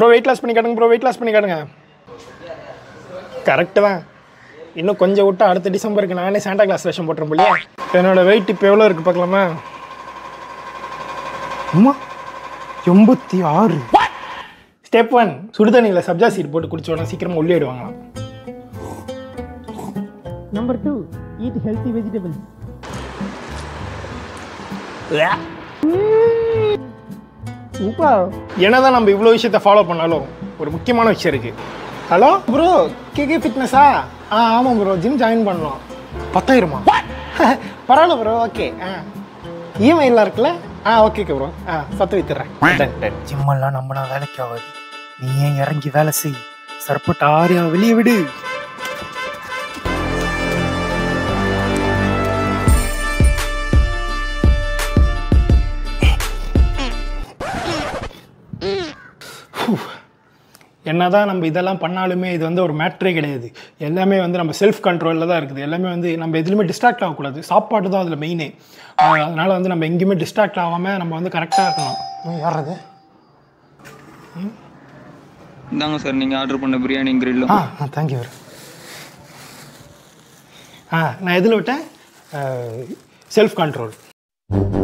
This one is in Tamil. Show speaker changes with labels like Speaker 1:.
Speaker 1: ப்ரோ வெயிட் லாஸ் பண்ணி காட்டுங்க ப்ரோ வெயிட் லாஸ் பண்ணி காட்டுங்க கரெக்டு தான் இன்னும் கொஞ்சம் விட்டா அடுத்த டிசம்பருக்கு நானே சாண்டா கிளாஸ் வேஷம் போட்டுறேன் போலியே என்னோட வெயிட் இப்போ எவ்வளோ இருக்குது பார்க்கலாமா அம்மா எண்பத்தி ஆறு ஸ்டெப் ஒன் சுடுதண்ணியில் சப்ஜா சீட் போட்டு குடிச்சோன்னா சீக்கிரமாக உள்ளிடுவாங்களாம்
Speaker 2: Number two, eat healthy vegetables.
Speaker 1: Super என்னதான் நம்ம இவ்வளோ விஷயத்த ஃபாலோ பண்ணாலும் ஒரு முக்கியமான விஷயம் இருக்கு ஹலோ ப்ரோ கேகே ஃபிட்னஸா ஆ ஆமாம் ப்ரோ ஜிம் ஜாயின் பண்ணலாம் பத்தாயிரமா பரவாயில்ல ப்ரோ ஓகே ஆ இஎம்ஐலாம் இருக்குல்ல ஆ ஓகே ப்ரோ ஆ பத்து வித்துறேன் டன் டன்
Speaker 3: ஜிம்மெல்லாம் நம்பினா வேலைக்கு ஆகாது நீ ஏன் இறங்கி வேலை செய் சர்பட்டு ஆரியா வெளியே விடு
Speaker 1: என்னதான் நம்ம இதெல்லாம் பண்ணாலுமே இது வந்து ஒரு மேட்ரே கிடையாது எல்லாமே வந்து நம்ம செல்ஃப் கண்ட்ரோலில் தான் இருக்குது எல்லாமே வந்து நம்ம எதுலையுமே டிஸ்ட்ராக்ட் ஆகக்கூடாது சாப்பாடு தான் அதில் மெயினே அதனால வந்து நம்ம எங்கேயுமே டிஸ்ட்ராக்ட் ஆகாமல் நம்ம வந்து கரெக்டாக இருக்கணும் யார் அது
Speaker 4: இந்தாங்க சார் நீங்கள் ஆர்டர் பண்ண பிரியாணி கிரில்லும்
Speaker 1: ஆ தேங்க்யூ ஆ நான் எதில் விட்டேன் செல்ஃப் கண்ட்ரோல்